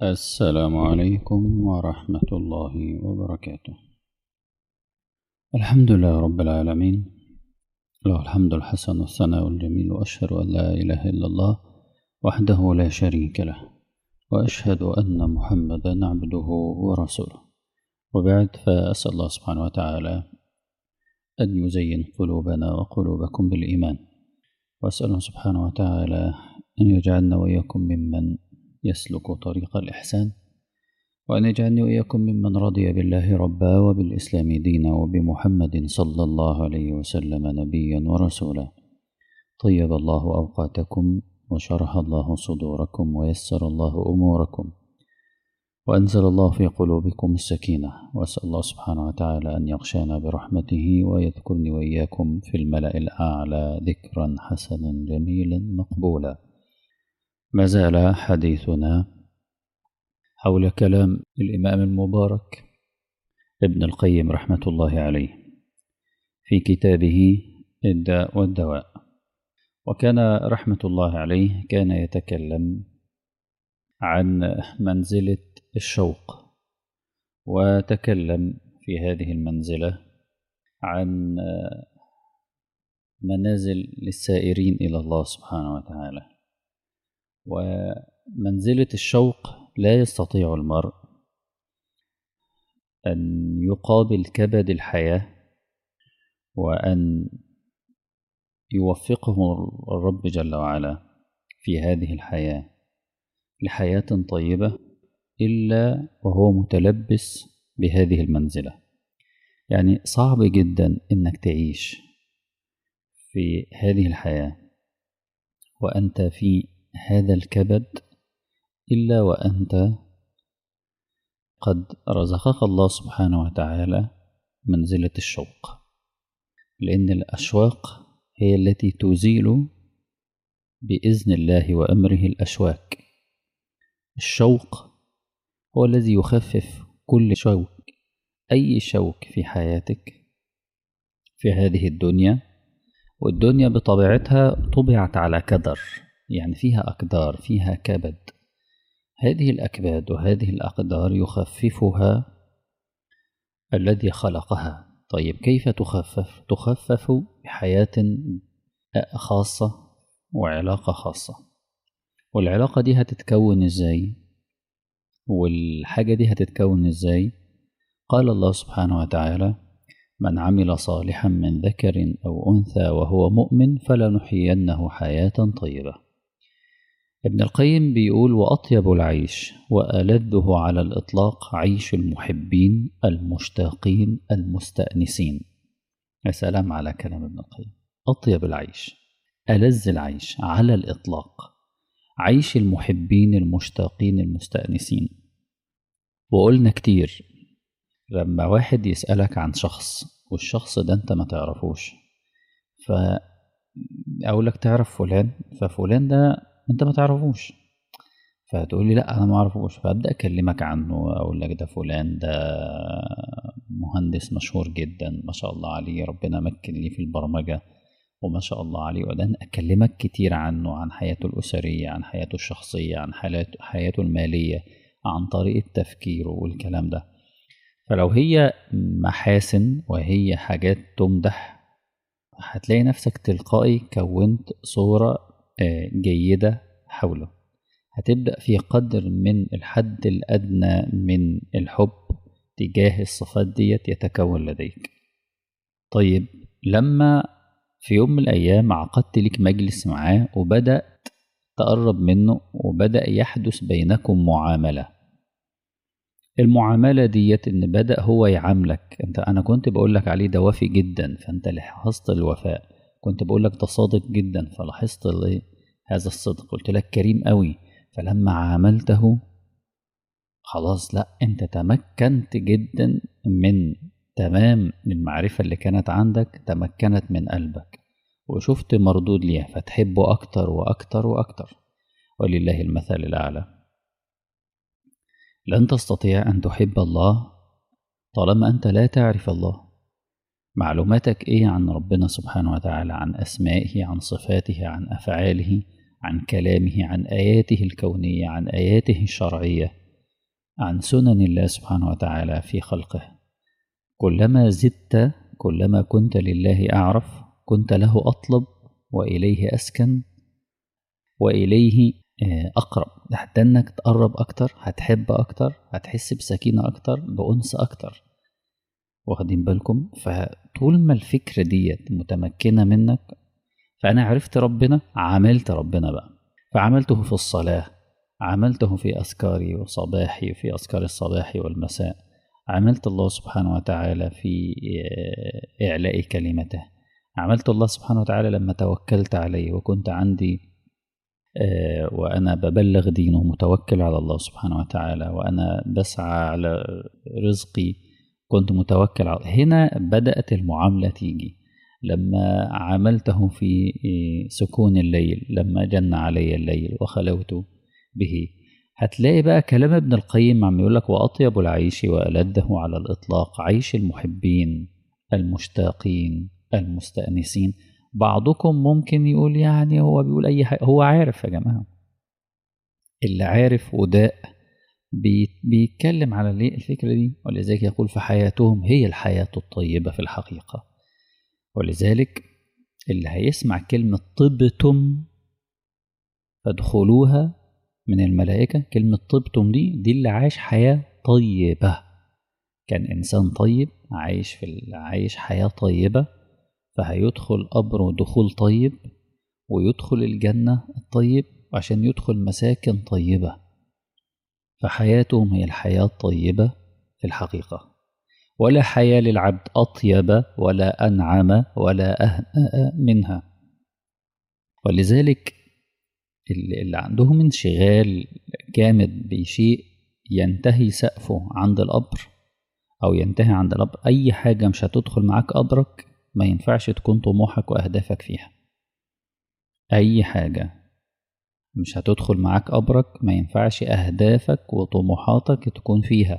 السلام عليكم ورحمة الله وبركاته الحمد لله رب العالمين له الحمد الحسن والثناء الجميل وأشهد أن لا إله إلا الله وحده لا شريك له وأشهد أن محمدا عبده ورسوله وبعد فأسأل الله سبحانه وتعالى أن يزين قلوبنا وقلوبكم بالإيمان وأسأله سبحانه وتعالى أن يجعلنا وإياكم ممن يسلك طريق الإحسان وأن يجعلني وإياكم ممن رضي بالله ربا وبالإسلام دينا وبمحمد صلى الله عليه وسلم نبيا ورسولا طيب الله أوقاتكم وشرح الله صدوركم ويسر الله أموركم وأنزل الله في قلوبكم السكينة وأسأل الله سبحانه وتعالى أن يغشانا برحمته ويذكرني وإياكم في الملأ الأعلى ذكرا حسنا جميلا مقبولا ما زال حديثنا حول كلام الإمام المبارك ابن القيم رحمة الله عليه في كتابه الداء والدواء وكان رحمة الله عليه كان يتكلم عن منزلة الشوق وتكلم في هذه المنزلة عن منازل للسائرين إلى الله سبحانه وتعالى ومنزلة الشوق لا يستطيع المرء أن يقابل كبد الحياة وأن يوفقه الرب جل وعلا في هذه الحياة لحياة طيبة إلا وهو متلبس بهذه المنزلة يعني صعب جدا إنك تعيش في هذه الحياة وأنت في هذا الكبد إلا وأنت قد رزقك الله سبحانه وتعالى منزلة الشوق لأن الأشواق هي التي تزيل بإذن الله وأمره الأشواك الشوق هو الذي يخفف كل شوك أي شوك في حياتك في هذه الدنيا والدنيا بطبيعتها طبعت على كدر يعني فيها أقدار فيها كبد هذه الأكباد وهذه الأقدار يخففها الذي خلقها طيب كيف تخفف؟ تخفف بحياة خاصة وعلاقة خاصة والعلاقة دي هتتكون ازاي؟ والحاجة دي هتتكون ازاي؟ قال الله سبحانه وتعالى من عمل صالحا من ذكر أو أنثى وهو مؤمن فلنحيينه حياة طيبة ابن القيم بيقول وأطيب العيش وألذه على الإطلاق عيش المحبين المشتاقين المستأنسين يا سلام على كلام ابن القيم أطيب العيش ألذ العيش على الإطلاق عيش المحبين المشتاقين المستأنسين وقلنا كتير لما واحد يسألك عن شخص والشخص ده انت ما تعرفوش ف أقولك تعرف فلان ففلان ده انت ما تعرفوش فتقول لي لا انا ما اعرفوش فابدا اكلمك عنه اقول لك ده فلان ده مهندس مشهور جدا ما شاء الله عليه ربنا مكن ليه في البرمجه وما شاء الله عليه وبعدين اكلمك كتير عنه عن حياته الاسريه عن حياته الشخصيه عن حياته الماليه عن طريقه تفكيره والكلام ده فلو هي محاسن وهي حاجات تمدح هتلاقي نفسك تلقائي كونت صورة جيدة حوله هتبدأ في قدر من الحد الأدنى من الحب تجاه الصفات ديت يتكون لديك طيب لما في يوم من الأيام عقدت لك مجلس معاه وبدأت تقرب منه وبدأ يحدث بينكم معاملة المعاملة ديت إن بدأ هو يعاملك أنت أنا كنت بقول لك عليه ده وافي جدا فأنت لاحظت الوفاء كنت بقول لك ده صادق جدا فلاحظت هذا الصدق قلت لك كريم قوي فلما عاملته خلاص لا أنت تمكنت جدا من تمام المعرفة اللي كانت عندك تمكنت من قلبك وشفت مردود ليها فتحبه أكتر وأكتر وأكتر ولله المثل الأعلى لن تستطيع أن تحب الله طالما أنت لا تعرف الله معلوماتك إيه عن ربنا سبحانه وتعالى عن أسمائه عن صفاته عن أفعاله عن كلامه عن آياته الكونية عن آياته الشرعية عن سنن الله سبحانه وتعالى في خلقه كلما زدت كلما كنت لله أعرف كنت له أطلب وإليه أسكن وإليه أقرب حتى إنك تقرب أكتر هتحب أكتر هتحس بسكينة أكتر بأنس أكتر واخدين بالكم فطول ما الفكرة ديت متمكنة منك فأنا عرفت ربنا عملت ربنا بقى فعملته في الصلاة عملته في أذكاري وصباحي في أذكار الصباح والمساء عملت الله سبحانه وتعالى في إعلاء كلمته عملت الله سبحانه وتعالى لما توكلت عليه وكنت عندي وأنا ببلغ دينه متوكل على الله سبحانه وتعالى وأنا بسعى على رزقي كنت متوكل على هنا بدأت المعاملة تيجي لما عملته في سكون الليل لما جن علي الليل وخلوت به هتلاقي بقى كلام ابن القيم عم يقول لك وأطيب العيش وألده على الإطلاق عيش المحبين المشتاقين المستأنسين بعضكم ممكن يقول يعني هو بيقول أي حاجة هو عارف يا جماعة اللي عارف وداء بيتكلم على الفكرة دي ولذلك يقول فحياتهم هي الحياة الطيبة في الحقيقة ولذلك اللي هيسمع كلمة طبتم فادخلوها من الملائكة كلمة طبتم دي دي اللي عايش حياة طيبة كان إنسان طيب عايش في عايش حياة طيبة فهيدخل قبره دخول طيب ويدخل الجنة الطيب عشان يدخل مساكن طيبة فحياتهم هي الحياة الطيبة في الحقيقة ولا حياة للعبد أطيب ولا أنعم ولا أهنأ منها ولذلك اللي عندهم انشغال جامد بشيء ينتهي سقفه عند القبر أو ينتهي عند القبر أي حاجة مش هتدخل معاك قبرك ما ينفعش تكون طموحك وأهدافك فيها أي حاجة مش هتدخل معاك قبرك ما ينفعش أهدافك وطموحاتك تكون فيها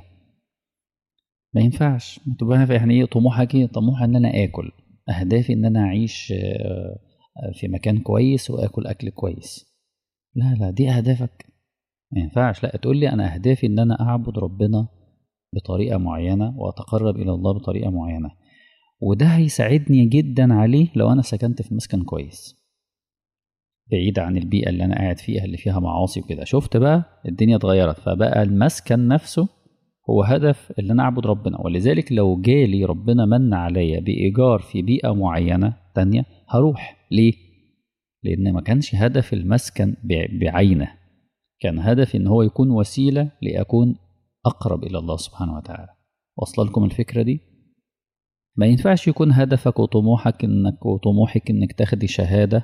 ما ينفعش تبقى يعني ايه طموحك ايه طموح ان انا اكل اهدافي ان انا اعيش في مكان كويس واكل اكل كويس لا لا دي اهدافك ما ينفعش لا تقول لي انا اهدافي ان انا اعبد ربنا بطريقه معينه واتقرب الى الله بطريقه معينه وده هيساعدني جدا عليه لو انا سكنت في مسكن كويس بعيد عن البيئه اللي انا قاعد فيها اللي فيها معاصي وكده شفت بقى الدنيا اتغيرت فبقى المسكن نفسه هو هدف اللي انا اعبد ربنا ولذلك لو جالي ربنا من عليا بايجار في بيئه معينه تانية هروح ليه لان ما كانش هدف المسكن بعينه كان هدفي ان هو يكون وسيله لاكون اقرب الى الله سبحانه وتعالى واصل لكم الفكره دي ما ينفعش يكون هدفك وطموحك انك وطموحك انك تاخدي شهاده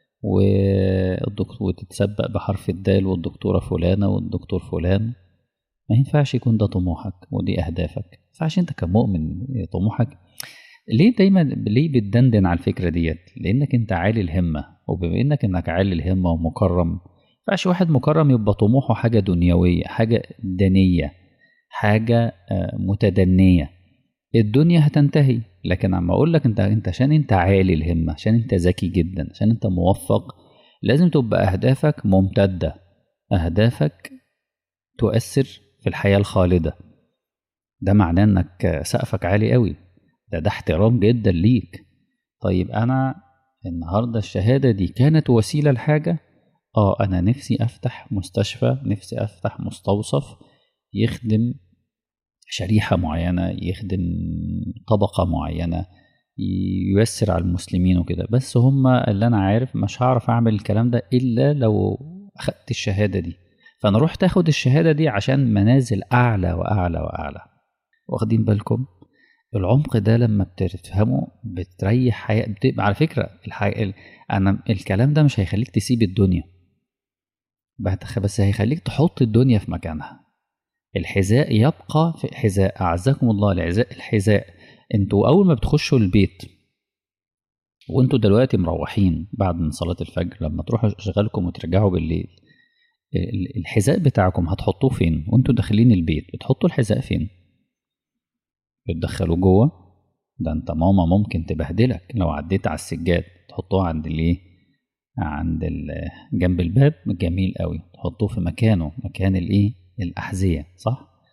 وتتسبق بحرف الدال والدكتوره فلانه والدكتور فلان ما ينفعش يكون ده طموحك ودي اهدافك ما ينفعش انت كمؤمن طموحك ليه دايما ليه بتدندن على الفكره ديت لانك انت عالي الهمه وبما انك انك عالي الهمه ومكرم ما ينفعش واحد مكرم يبقى طموحه حاجه دنيويه حاجه دنيه حاجه متدنيه الدنيا هتنتهي لكن عم اقول لك انت انت عشان انت عالي الهمه عشان انت ذكي جدا عشان انت موفق لازم تبقى اهدافك ممتده اهدافك تؤثر في الحياة الخالدة ده معناه انك سقفك عالي قوي ده ده احترام جدا ليك طيب انا النهارده الشهادة دي كانت وسيلة لحاجة اه انا نفسي افتح مستشفى نفسي افتح مستوصف يخدم شريحة معينة يخدم طبقة معينة ييسر على المسلمين وكده بس هما اللي انا عارف مش هعرف اعمل الكلام ده الا لو اخدت الشهادة دي فانا رحت اخد الشهاده دي عشان منازل اعلى واعلى واعلى واخدين بالكم العمق ده لما بتفهمه بتريح حياة بتبقى على فكره الحي... انا الكلام ده مش هيخليك تسيب الدنيا بس هيخليك تحط الدنيا في مكانها الحذاء يبقى في حذاء اعزكم الله العزاء الحذاء انتوا اول ما بتخشوا البيت وانتوا دلوقتي مروحين بعد من صلاه الفجر لما تروحوا اشغالكم وترجعوا بالليل الحذاء بتاعكم هتحطوه فين وانتوا داخلين البيت بتحطوا الحذاء فين بتدخلوه جوه ده انت ماما ممكن تبهدلك لو عديت على السجاد تحطوه عند الايه عند جنب الباب جميل قوي تحطوه في مكانه مكان الايه الاحذيه صح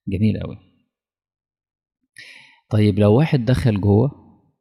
جميل قوي طيب لو واحد دخل جوه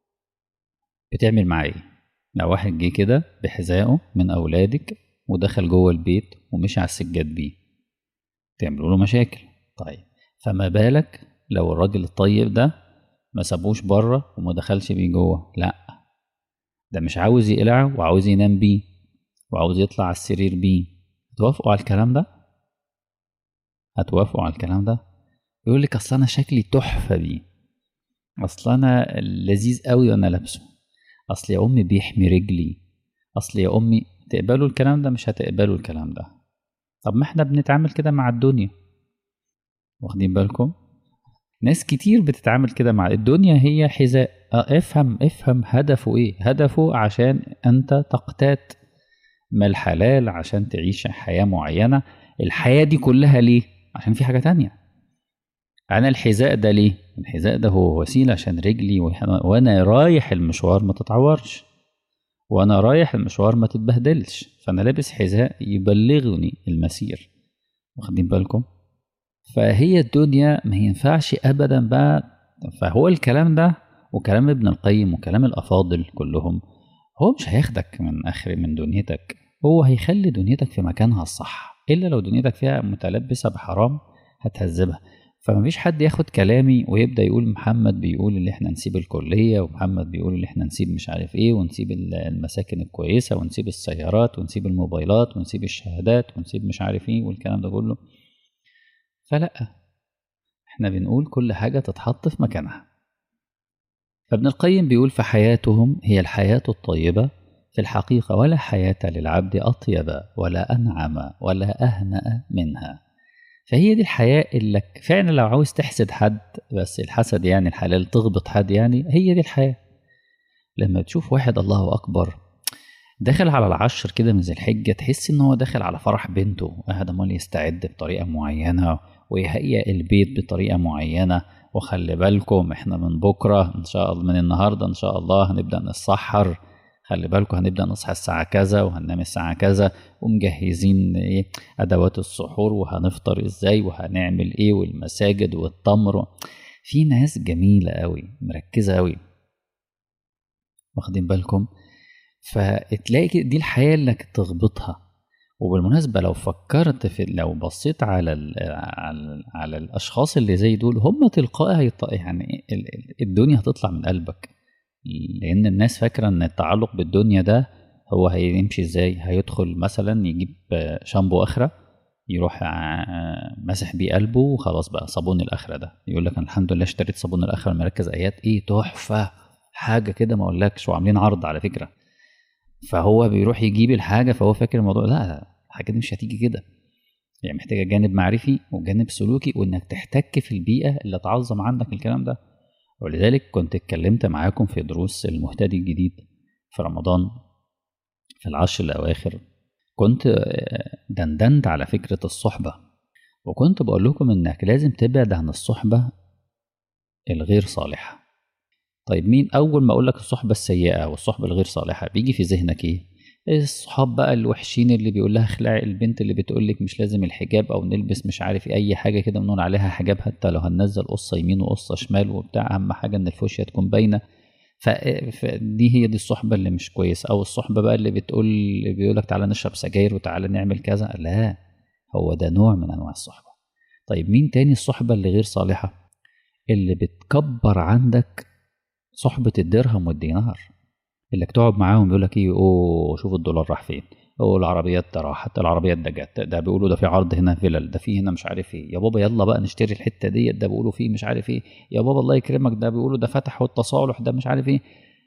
بتعمل معاه ايه لو واحد جه كده بحذائه من اولادك ودخل جوه البيت ومشي على السجاد بيه تعملوا له مشاكل طيب فما بالك لو الراجل الطيب ده ما سابوش بره وما دخلش بيه جوه لا ده مش عاوز يقلعه وعاوز ينام بيه وعاوز يطلع على السرير بيه هتوافقوا على الكلام ده هتوافقوا على الكلام ده يقول لك اصل انا شكلي تحفه بيه اصل انا لذيذ قوي وانا لابسه اصل يا امي بيحمي رجلي اصل يا امي تقبلوا الكلام ده مش هتقبلوا الكلام ده طب ما احنا بنتعامل كده مع الدنيا واخدين بالكم ناس كتير بتتعامل كده مع الدنيا هي حذاء اه افهم افهم هدفه ايه هدفه عشان انت تقتات ما الحلال عشان تعيش حياة معينة الحياة دي كلها ليه عشان في حاجة تانية أنا الحذاء ده ليه الحذاء ده هو وسيلة عشان رجلي وأنا رايح المشوار ما تتعورش وأنا رايح المشوار ما تتبهدلش فأنا لابس حذاء يبلغني المسير واخدين بالكم فهي الدنيا ما ينفعش أبدا بقى فهو الكلام ده وكلام ابن القيم وكلام الأفاضل كلهم هو مش هياخدك من آخر من دنيتك هو هيخلي دنيتك في مكانها الصح إلا لو دنيتك فيها متلبسة بحرام هتهذبها فمفيش حد ياخد كلامي ويبدا يقول محمد بيقول اللي احنا نسيب الكليه ومحمد بيقول اللي احنا نسيب مش عارف ايه ونسيب المساكن الكويسه ونسيب السيارات ونسيب الموبايلات ونسيب الشهادات ونسيب مش عارف ايه والكلام ده كله فلا احنا بنقول كل حاجه تتحط في مكانها فابن القيم بيقول فحياتهم هي الحياه الطيبه في الحقيقه ولا حياه للعبد اطيب ولا انعم ولا اهنا منها فهي دي الحياة اللي فعلا لو عاوز تحسد حد بس الحسد يعني الحلال تغبط حد يعني هي دي الحياة لما تشوف واحد الله أكبر داخل على العشر كده من ذي الحجة تحس إن هو داخل على فرح بنته قاعد أمال يستعد بطريقة معينة ويهيئ البيت بطريقة معينة وخلي بالكم احنا من بكرة إن شاء الله من النهاردة إن شاء الله هنبدأ نتسحر خلي بالكم هنبدا نصحى الساعه كذا وهننام الساعه كذا ومجهزين ايه ادوات السحور وهنفطر ازاي وهنعمل ايه والمساجد والتمر في ناس جميله قوي مركزه قوي واخدين بالكم فتلاقي دي الحياه اللي تغبطها وبالمناسبه لو فكرت في لو بصيت على ال على, ال على الاشخاص اللي زي دول هم تلقائي يعني الدنيا هتطلع من قلبك لان الناس فاكره ان التعلق بالدنيا ده هو هيمشي ازاي هيدخل مثلا يجيب شامبو اخره يروح مسح بيه قلبه وخلاص بقى صابون الاخره ده يقول لك الحمد لله اشتريت صابون الاخره مركز ايات ايه تحفه حاجه كده ما اقولكش وعاملين عرض على فكره فهو بيروح يجيب الحاجه فهو فاكر الموضوع لا الحاجه دي مش هتيجي كده يعني محتاجه جانب معرفي وجانب سلوكي وانك تحتك في البيئه اللي تعظم عندك الكلام ده ولذلك كنت اتكلمت معاكم في دروس المهتدي الجديد في رمضان في العشر الأواخر كنت دندنت على فكرة الصحبة وكنت بقول لكم إنك لازم تبعد عن الصحبة الغير صالحة طيب مين أول ما أقول لك الصحبة السيئة والصحبة الغير صالحة بيجي في ذهنك إيه؟ الصحاب بقى الوحشين اللي بيقول لها اخلعي البنت اللي بتقول لك مش لازم الحجاب او نلبس مش عارف اي حاجه كده بنقول عليها حجاب حتى لو هننزل قصه يمين وقصه شمال وبتاع اهم حاجه ان الفوشيا تكون باينه فدي هي دي الصحبه اللي مش كويسه او الصحبه بقى اللي بتقول اللي بيقول لك تعالى نشرب سجاير وتعالى نعمل كذا لا هو ده نوع من انواع الصحبه طيب مين تاني الصحبه اللي غير صالحه اللي بتكبر عندك صحبه الدرهم والدينار اللي تقعد معاهم يقول لك ايه اوه شوف الدولار راح فين اوه العربيات ده راحت العربيات ده جت ده بيقولوا ده في عرض هنا فيلل ده في هنا مش عارف ايه يا بابا يلا بقى نشتري الحته ديت ده بيقولوا فيه مش عارف ايه يا بابا الله يكرمك ده بيقولوا ده فتحوا التصالح ده مش عارف ايه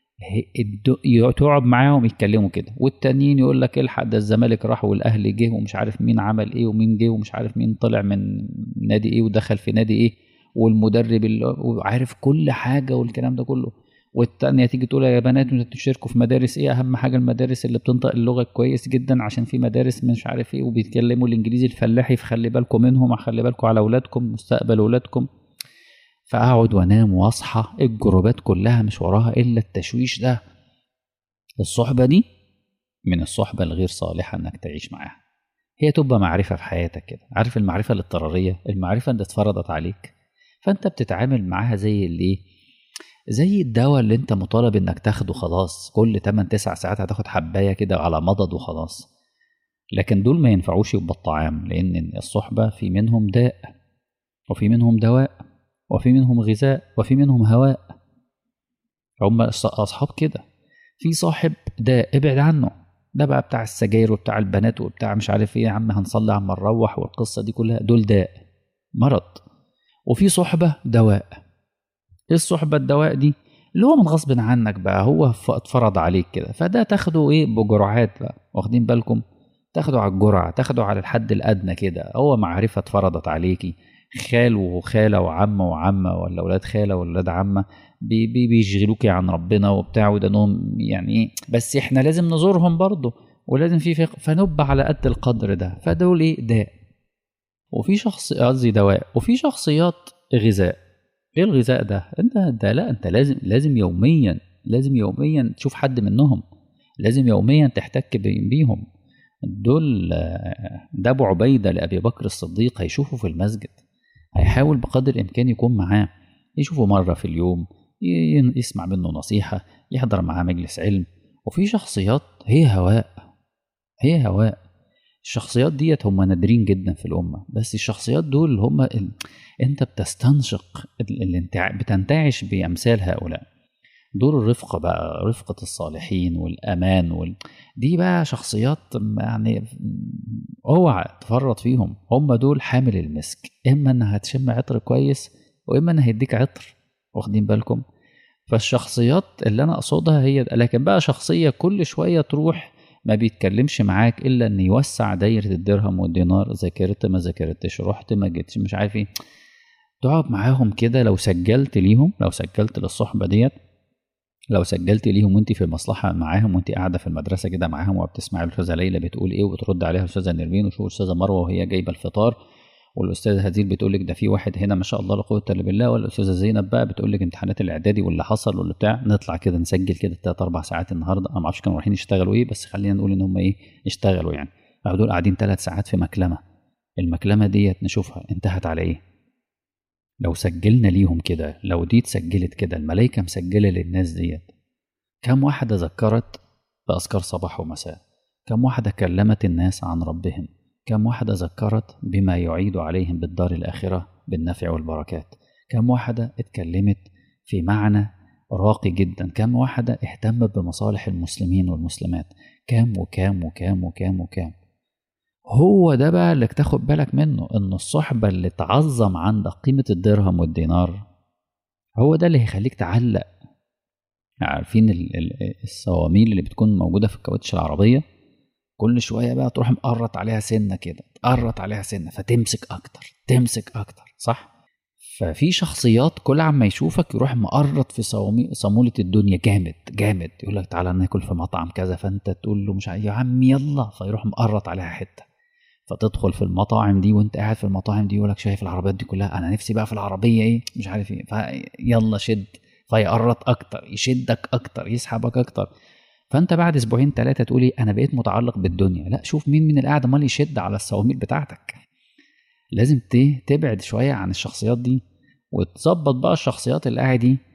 تقعد معاهم يتكلموا كده والتانيين يقول لك الحق ده الزمالك راح والاهلي جه ومش عارف مين عمل ايه ومين جه ومش عارف مين طلع من نادي ايه ودخل في نادي ايه والمدرب اللي وعارف كل حاجه والكلام ده كله والتانية تيجي تقول يا بنات انتوا تشتركوا في مدارس ايه اهم حاجه المدارس اللي بتنطق اللغه كويس جدا عشان في مدارس مش عارف ايه وبيتكلموا الانجليزي الفلاحي فخلي بالكم منهم خلي بالكم على اولادكم مستقبل اولادكم فاقعد وانام واصحى الجروبات كلها مش وراها الا التشويش ده الصحبه دي من الصحبه الغير صالحه انك تعيش معاها هي تبقى معرفة في حياتك كده عارف المعرفة الاضطرارية المعرفة اللي اتفرضت عليك فانت بتتعامل معاها زي اللي زي الدواء اللي انت مطالب انك تاخده خلاص كل 8 9 ساعات هتاخد حبايه كده على مضض وخلاص لكن دول ما ينفعوش يبقى الطعام لان الصحبه في منهم داء وفي منهم دواء وفي منهم غذاء وفي منهم هواء هم اصحاب كده في صاحب داء ابعد عنه ده بقى بتاع السجاير وبتاع البنات وبتاع مش عارف ايه يا عم هنصلي عم نروح والقصه دي كلها دول داء مرض وفي صحبه دواء ايه الصحبه الدواء دي اللي هو من غصب عنك بقى هو اتفرض عليك كده فده تاخده ايه بجرعات بقى واخدين بالكم تاخده على الجرعه تاخده على الحد الادنى كده هو معرفه اتفرضت عليكي خال وخاله وعم وعمه ولا اولاد خاله ولا اولاد عمه بي بي بيشغلوكي عن ربنا وبتاع وده نوم يعني ايه بس احنا لازم نزورهم برضه ولازم في فقه فنبقى على قد القدر ده فدول ايه داء وفي شخص قصدي دواء وفي شخصيات غذاء ايه الغذاء ده انت ده لا انت لازم لازم يوميا لازم يوميا تشوف حد منهم لازم يوميا تحتك بيهم دول ده ابو عبيده لابي بكر الصديق هيشوفه في المسجد هيحاول بقدر الامكان يكون معاه يشوفه مره في اليوم يسمع منه نصيحه يحضر معاه مجلس علم وفي شخصيات هي هواء هي هواء الشخصيات ديت هم نادرين جدا في الأمة بس الشخصيات دول هم ال... أنت بتستنشق الانتع... بتنتعش بأمثال هؤلاء دول الرفقة بقى رفقة الصالحين والأمان وال... دي بقى شخصيات يعني اوعى تفرط فيهم هم دول حامل المسك إما إنها هتشم عطر كويس وإما إنها هيديك عطر واخدين بالكم فالشخصيات اللي أنا أقصدها هي لكن بقى شخصية كل شوية تروح ما بيتكلمش معاك الا ان يوسع دايره الدرهم والدينار ذاكرت ما ذاكرتش رحت ما جيتش مش عارف ايه تقعد معاهم كده لو سجلت ليهم لو سجلت للصحبه ديت لو سجلت ليهم وانت في مصلحه معاهم وانت قاعده في المدرسه كده معاهم وبتسمعي الاستاذه ليلى بتقول ايه وبترد عليها الاستاذه نرمين وشوف الاستاذه مروه وهي جايبه الفطار والاستاذه هدير بتقول لك ده في واحد هنا ما شاء الله لا قوه الا بالله والاستاذه زينب بقى بتقول لك امتحانات الاعدادي واللي حصل واللي بتاع نطلع كده نسجل كده ثلاث اربع ساعات النهارده انا ما اعرفش كانوا رايحين يشتغلوا ايه بس خلينا نقول ان هم ايه اشتغلوا يعني دول قاعدين ثلاث ساعات في مكلمه المكلمه ديت نشوفها انتهت على ايه لو سجلنا ليهم كده لو دي اتسجلت كده الملائكه مسجله للناس ديت كم واحده ذكرت باذكار صباح ومساء كم واحده كلمت الناس عن ربهم كم واحدة ذكرت بما يعيد عليهم بالدار الآخرة بالنفع والبركات كم واحدة اتكلمت في معنى راقي جدا كم واحدة اهتمت بمصالح المسلمين والمسلمات كام وكام وكام وكام وكام هو ده بقى اللي تاخد بالك منه ان الصحبة اللي تعظم عندك قيمة الدرهم والدينار هو ده اللي هيخليك تعلق عارفين الصواميل اللي بتكون موجودة في الكاوتش العربية كل شويه بقى تروح مقرط عليها سنه كده تقرط عليها سنه فتمسك اكتر تمسك اكتر صح ففي شخصيات كل عما يشوفك يروح مقرط في صامولة الدنيا جامد جامد يقول لك تعالى ناكل في مطعم كذا فانت تقول له مش يا عم يلا فيروح مقرط عليها حته فتدخل في المطاعم دي وانت قاعد في المطاعم دي يقول لك شايف العربيات دي كلها انا نفسي بقى في العربيه ايه مش عارف ايه فيلا شد فيقرط اكتر يشدك اكتر يسحبك اكتر فانت بعد اسبوعين ثلاثه تقولي انا بقيت متعلق بالدنيا لا شوف مين من القعده مال يشد على الصواميل بتاعتك لازم تبعد شويه عن الشخصيات دي وتظبط بقى الشخصيات اللي قاعد دي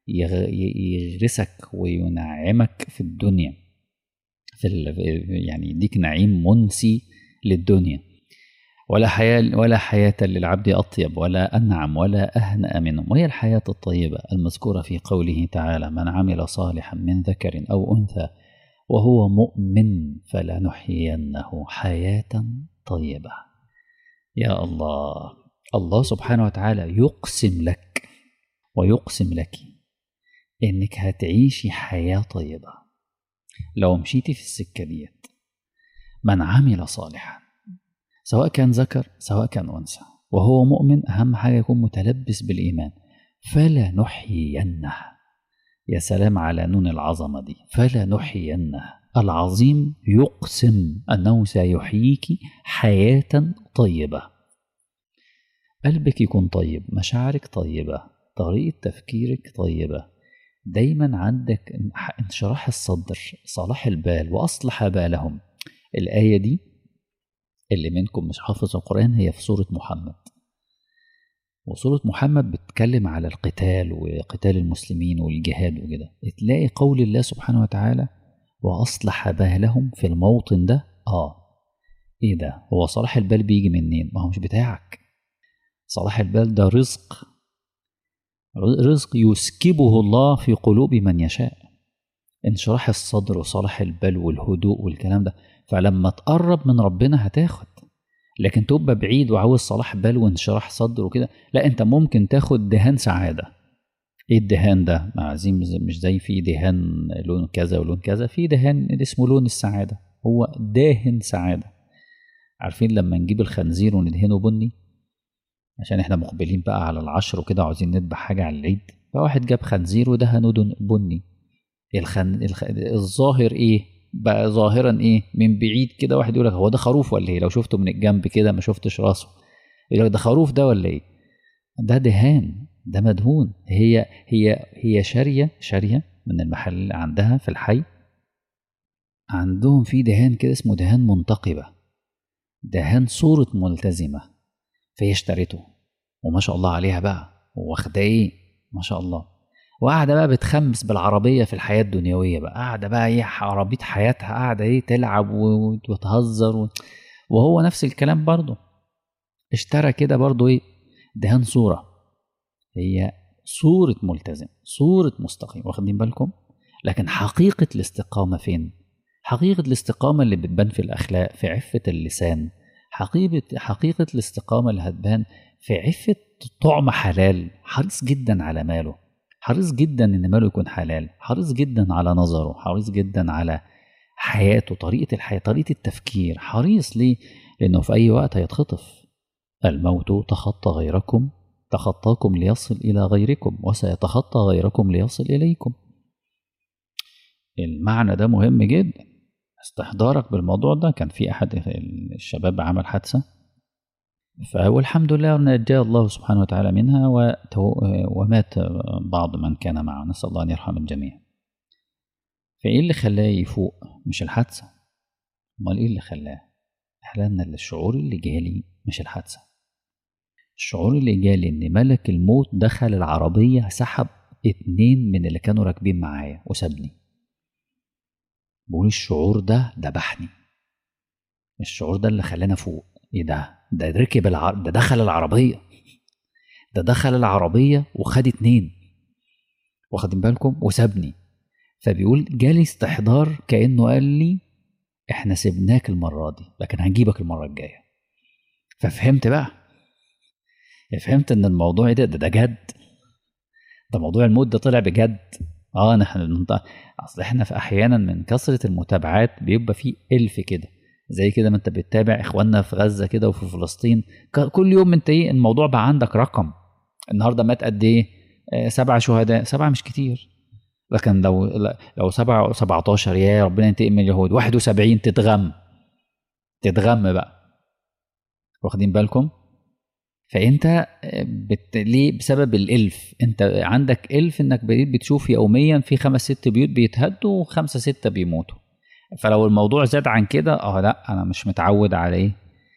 يغرسك وينعمك في الدنيا في يعني يديك نعيم منسي للدنيا ولا حياة ولا حياة للعبد أطيب ولا أنعم ولا أهنأ منهم وهي الحياة الطيبة المذكورة في قوله تعالى من عمل صالحا من ذكر أو أنثى وهو مؤمن فلنحيينه حياة طيبة يا الله الله سبحانه وتعالى يقسم لك ويقسم لك إنك هتعيشي حياة طيبة لو مشيتي في السكة ديت من عمل صالحا سواء كان ذكر سواء كان أنثى وهو مؤمن أهم حاجة يكون متلبس بالإيمان فلا نحيينه يا سلام على نون العظمة دي فلا نحيينه العظيم يقسم أنه سيحييك حياة طيبة قلبك يكون طيب مشاعرك طيبة طريقة تفكيرك طيبة دايما عندك انشراح الصدر صلاح البال وأصلح بالهم الآية دي اللي منكم مش حافظ القرآن هي في سورة محمد وسورة محمد بتتكلم على القتال وقتال المسلمين والجهاد وكده تلاقي قول الله سبحانه وتعالى وأصلح بالهم في الموطن ده آه إيه ده هو صلاح البال بيجي منين ما هو مش بتاعك صلاح البال ده رزق رزق يسكبه الله في قلوب من يشاء انشراح الصدر وصلاح البال والهدوء والكلام ده فلما تقرب من ربنا هتاخد لكن تبقى بعيد وعاوز صلاح بال وانشراح صدر وكده لا انت ممكن تاخد دهان سعاده ايه الدهان ده عايزين مش زي في دهان لون كذا ولون كذا في دهان اسمه لون السعاده هو داهن سعاده عارفين لما نجيب الخنزير وندهنه بني عشان احنا مقبلين بقى على العشر وكده عاوزين نذبح حاجه على العيد فواحد جاب خنزير ودهنه بني الخن... الخ... الظاهر ايه بقى ظاهرا ايه من بعيد كده واحد يقول لك هو ده خروف ولا ايه لو شفته من الجنب كده ما شفتش راسه يقول لك ده خروف ده ولا ايه ده دهان ده مدهون هي هي هي شاريه شاريه من المحل اللي عندها في الحي عندهم في دهان كده اسمه دهان منتقبه دهان صوره ملتزمه فهي اشترته وما شاء الله عليها بقى واخده ايه ما شاء الله وقاعده بقى بتخمس بالعربيه في الحياه الدنيويه بقى قاعده بقى ايه عربيه حياتها قاعده ايه تلعب وتهزر و... وهو نفس الكلام برضه اشترى كده برضه ايه دهان صوره هي صوره ملتزم صوره مستقيم واخدين بالكم لكن حقيقه الاستقامه فين حقيقه الاستقامه اللي بتبان في الاخلاق في عفه اللسان حقيقه حقيقه الاستقامه اللي هتبان في عفه طعم حلال حريص جدا على ماله حريص جدا ان ماله يكون حلال حريص جدا على نظره حريص جدا على حياته طريقة الحياة طريقة التفكير حريص ليه لأنه في أي وقت هيتخطف الموت تخطى غيركم تخطاكم ليصل إلى غيركم وسيتخطى غيركم ليصل إليكم المعنى ده مهم جدا استحضارك بالموضوع ده كان في أحد الشباب عمل حادثة والحمد لله نجاه الله سبحانه وتعالى منها ومات بعض من كان معه نسأل الله أن يرحم الجميع فإيه اللي خلاه يفوق مش الحادثة أمال إيه اللي خلاه أحلى الشعور اللي جالي مش الحادثة الشعور اللي جالي إن ملك الموت دخل العربية سحب اتنين من اللي كانوا راكبين معايا وسابني بقول الشعور ده دبحني الشعور ده اللي خلاني فوق ايه ده ده ركب الع... ده دخل العربية ده دخل العربية وخد اتنين واخدين بالكم وسابني فبيقول جالي استحضار كأنه قال لي احنا سبناك المرة دي لكن هنجيبك المرة الجاية ففهمت بقى فهمت ان الموضوع ده ده, ده جد ده موضوع الموت ده طلع بجد اه نحن اصل احنا في احيانا من كثره المتابعات بيبقى في الف كده زي كده ما انت بتتابع اخواننا في غزه كده وفي فلسطين كل يوم انت ايه الموضوع بقى عندك رقم النهارده مات قد ايه آه سبعة شهداء سبعة مش كتير لكن لو لو سبعة 17 يا ربنا ينتقم من اليهود 71 تتغم تتغم بقى واخدين بالكم فانت بت... ليه بسبب الالف انت عندك الف انك بقيت بتشوف يوميا في خمس ست بيوت بيتهدوا وخمسه سته بيموتوا فلو الموضوع زاد عن كده اه لا انا مش متعود عليه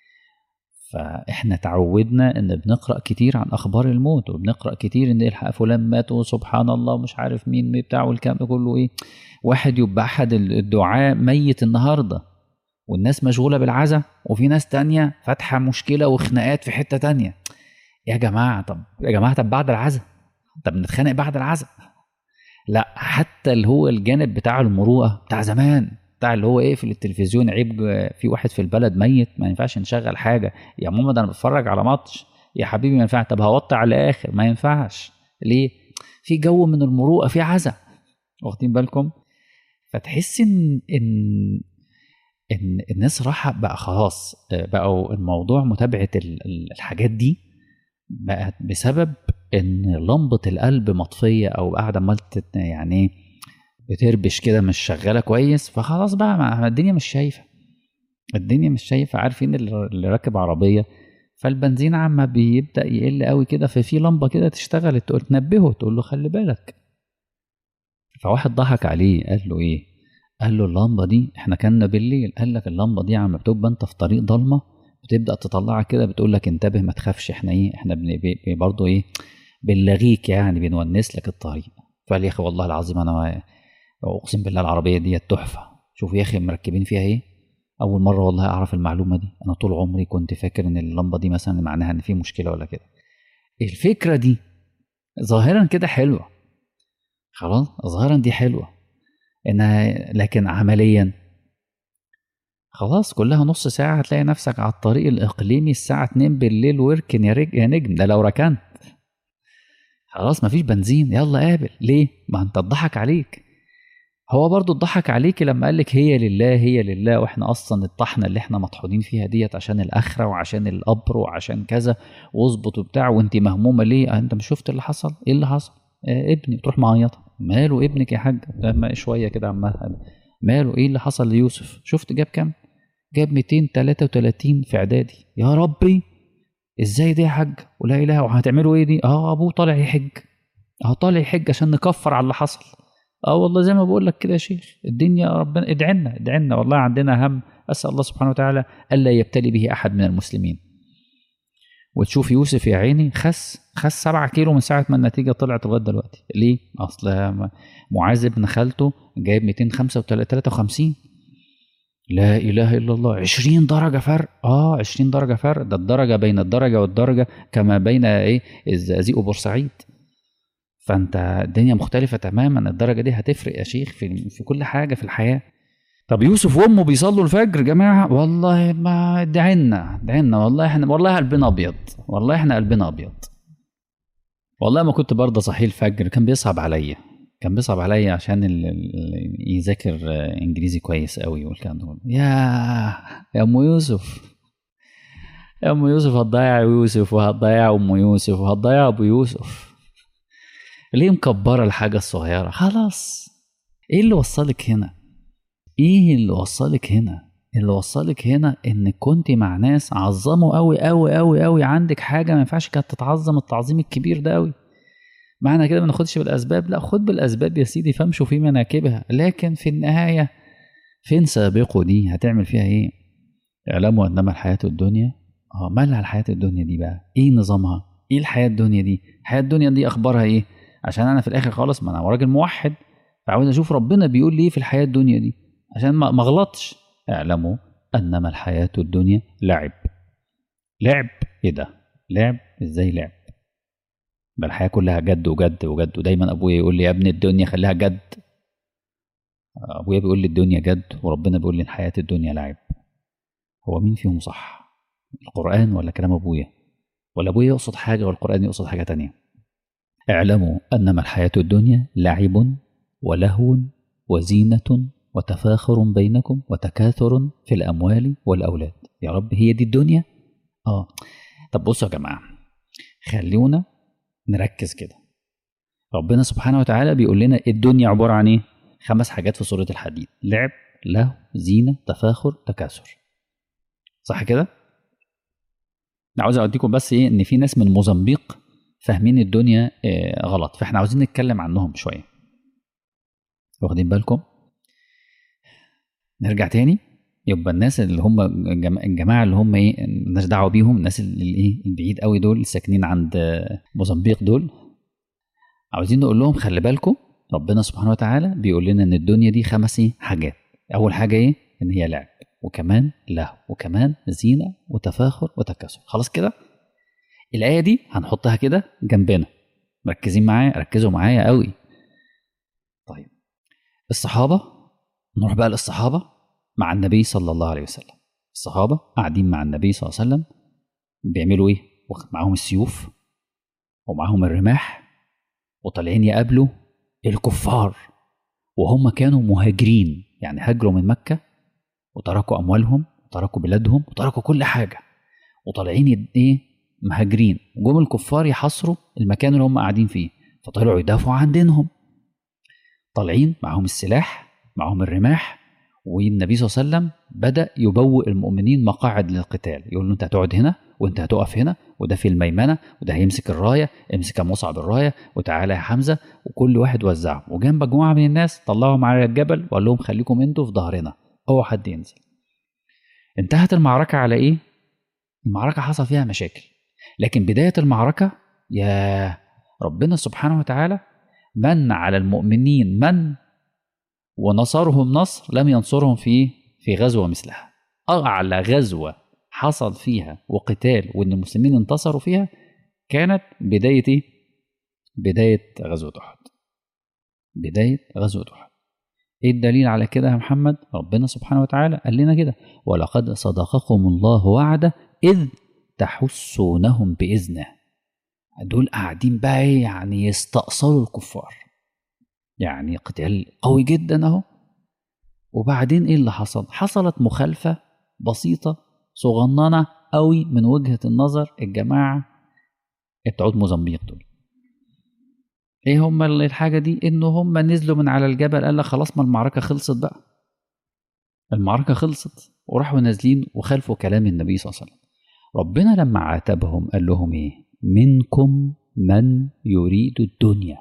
فاحنا تعودنا ان بنقرا كتير عن اخبار الموت وبنقرا كتير ان الحق فلان مات وسبحان الله ومش عارف مين بتاع والكلام ده كله ايه واحد يبقى احد الدعاء ميت النهارده والناس مشغوله بالعزا وفي ناس تانية فاتحه مشكله وخناقات في حته تانية يا جماعه طب يا جماعه طب بعد العزا طب نتخانق بعد العزا لا حتى اللي هو الجانب بتاع المروءه بتاع زمان بتاع اللي هو ايه في التلفزيون عيب في واحد في البلد ميت ما ينفعش نشغل حاجه يا ماما ده انا بتفرج على ماتش يا حبيبي ما ينفعش طب هوطي على الاخر ما ينفعش ليه في جو من المروءه في عزا واخدين بالكم فتحس ان ان ان الناس راحه بقى خلاص بقوا الموضوع متابعه الحاجات دي بقت بسبب ان لمبه القلب مطفيه او قاعده عمال يعني بتربش كده مش شغاله كويس فخلاص بقى ما الدنيا مش شايفه الدنيا مش شايفه عارفين اللي راكب عربيه فالبنزين عما بيبدا يقل قوي كده ففي لمبه كده تشتغل تقول تنبهه تقول له خلي بالك فواحد ضحك عليه قال له ايه قال له اللمبه دي احنا كنا بالليل قال لك اللمبه دي عم بتبقى انت في طريق ضلمه وتبدا تطلعك كده بتقول لك انتبه ما تخافش احنا ايه احنا برضه ايه بنلغيك يعني بنونس لك الطريق فقال يا اخي والله العظيم انا اقسم بالله العربيه دي تحفه شوف يا اخي مركبين فيها ايه اول مره والله اعرف المعلومه دي انا طول عمري كنت فاكر ان اللمبه دي مثلا معناها ان في مشكله ولا كده الفكره دي ظاهرا كده حلوه خلاص ظاهرا دي حلوه انها لكن عمليا خلاص كلها نص ساعة هتلاقي نفسك على الطريق الإقليمي الساعة 2 بالليل واركن يا, رج... يا نجم ده لو ركنت خلاص مفيش بنزين يلا قابل ليه؟ ما انت اتضحك عليك هو برضو اتضحك عليك لما قال لك هي لله هي لله واحنا اصلا الطحنه اللي احنا مطحونين فيها ديت عشان الاخره وعشان القبر وعشان كذا واظبط وبتاع وانت مهمومه ليه؟ انت مش شفت اللي حصل؟ ايه اللي حصل؟ آه ابني تروح معيطه ماله ابنك يا حاج؟ شويه كده عمال ماله ايه اللي حصل ليوسف؟ شفت جاب كام؟ جاب 233 في اعدادي يا ربي ازاي دي يا حاج ولا اله وهتعملوا ايه دي اه ابوه طالع يحج اه طالع يحج عشان نكفر على اللي حصل اه والله زي ما بقول لك كده يا شيخ الدنيا ربنا ادعي لنا ادعي لنا والله عندنا هم اسال الله سبحانه وتعالى الا يبتلي به احد من المسلمين وتشوف يوسف يا عيني خس خس 7 كيلو من ساعه ما النتيجه طلعت لغايه دلوقتي ليه اصل معاذ ابن خالته جايب 253 لا اله الا الله 20 درجه فرق اه 20 درجه فرق ده الدرجه بين الدرجه والدرجه كما بين ايه الزقازيق وبورسعيد فانت الدنيا مختلفه تماما الدرجه دي هتفرق يا شيخ في في كل حاجه في الحياه طب يوسف وامه بيصلوا الفجر جماعه والله ما ادعي لنا ادعي لنا والله احنا والله قلبنا ابيض والله احنا قلبنا ابيض والله ما كنت برضه صحي الفجر كان بيصعب عليا كان بيصعب عليا عشان ال ال يذاكر انجليزي كويس قوي والكلام ده يا يا ام يوسف يا ام يوسف هتضيع يوسف وهتضيع ام يوسف وهتضيع ابو يوسف ليه مكبره الحاجه الصغيره خلاص ايه اللي وصلك هنا ايه اللي وصلك هنا اللي وصلك هنا انك كنت مع ناس عظموا قوي قوي قوي قوي عندك حاجه ما ينفعش كانت تتعظم التعظيم الكبير ده قوي معنى كده ما ناخدش بالاسباب لا خد بالاسباب يا سيدي فامشوا في مناكبها لكن في النهايه فين سابقه دي هتعمل فيها ايه اعلموا انما الحياه الدنيا اه مالها الحياه الدنيا دي بقى ايه نظامها ايه الحياه الدنيا دي الحياه الدنيا دي اخبارها ايه عشان انا في الاخر خالص ما انا راجل موحد فعاوز اشوف ربنا بيقول لي ايه في الحياه الدنيا دي عشان ما اغلطش اعلموا انما الحياه الدنيا لعب لعب ايه ده لعب ازاي لعب بل الحياه كلها جد وجد وجد ودايما ابويا يقول لي يا ابني الدنيا خليها جد ابويا بيقول لي الدنيا جد وربنا بيقول لي الحياه الدنيا لعب هو مين فيهم صح القران ولا كلام ابويا ولا ابويا يقصد حاجه والقران يقصد حاجه تانية اعلموا انما الحياه الدنيا لعب ولهو وزينه وتفاخر بينكم وتكاثر في الاموال والاولاد يا رب هي دي الدنيا اه طب بصوا يا جماعه خلونا نركز كده ربنا سبحانه وتعالى بيقول لنا الدنيا عبارة عن ايه خمس حاجات في سورة الحديد لعب له زينة تفاخر تكاثر صح كده انا عاوز اوديكم بس ايه ان في ناس من موزمبيق فاهمين الدنيا إيه غلط فاحنا عاوزين نتكلم عنهم شويه واخدين بالكم نرجع تاني يبقى الناس اللي هم الجماعه اللي هم ايه مالناش دعوه بيهم الناس اللي ايه البعيد قوي دول ساكنين عند موزمبيق دول عاوزين نقول لهم خلي بالكم ربنا سبحانه وتعالى بيقول لنا ان الدنيا دي خمس ايه حاجات اول حاجه ايه ان هي لعب وكمان له وكمان زينه وتفاخر وتكاثر خلاص كده الايه دي هنحطها كده جنبنا مركزين معايا ركزوا معايا قوي طيب الصحابه نروح بقى للصحابه مع النبي صلى الله عليه وسلم الصحابة قاعدين مع النبي صلى الله عليه وسلم بيعملوا ايه معاهم السيوف ومعاهم الرماح وطالعين يقابلوا الكفار وهم كانوا مهاجرين يعني هاجروا من مكة وتركوا أموالهم وتركوا بلادهم وتركوا كل حاجة وطالعين ايه مهاجرين وجم الكفار يحاصروا المكان اللي هم قاعدين فيه فطلعوا يدافعوا عن دينهم طالعين معاهم السلاح معاهم الرماح والنبي صلى الله عليه وسلم بدا يبوئ المؤمنين مقاعد للقتال يقول له انت هتقعد هنا وانت هتقف هنا وده في الميمنه وده هيمسك الرايه امسك يا مصعب الرايه وتعالى يا حمزه وكل واحد وزعه وجنب مجموعه من الناس طلعهم على الجبل وقال لهم خليكم انتوا في ظهرنا اوعى حد ينزل انتهت المعركه على ايه المعركة حصل فيها مشاكل لكن بداية المعركة يا ربنا سبحانه وتعالى من على المؤمنين من ونصرهم نصر لم ينصرهم في في غزوة مثلها أعلى غزوة حصل فيها وقتال وإن المسلمين انتصروا فيها كانت بداية إيه؟ بداية غزوة أحد بداية غزوة أحد إيه الدليل على كده يا محمد ربنا سبحانه وتعالى قال لنا كده ولقد صدقكم الله وعده إذ تحسونهم بإذنه دول قاعدين بقى إيه؟ يعني يستأصلوا الكفار يعني قتال قوي جدا اهو وبعدين ايه اللي حصل حصلت مخالفة بسيطة صغننة قوي من وجهة النظر الجماعة بتوع موزمبيق دول ايه هم الحاجة دي ان هم نزلوا من على الجبل قال لك خلاص ما المعركة خلصت بقى المعركة خلصت وراحوا نازلين وخالفوا كلام النبي صلى الله عليه وسلم ربنا لما عاتبهم قال لهم ايه منكم من يريد الدنيا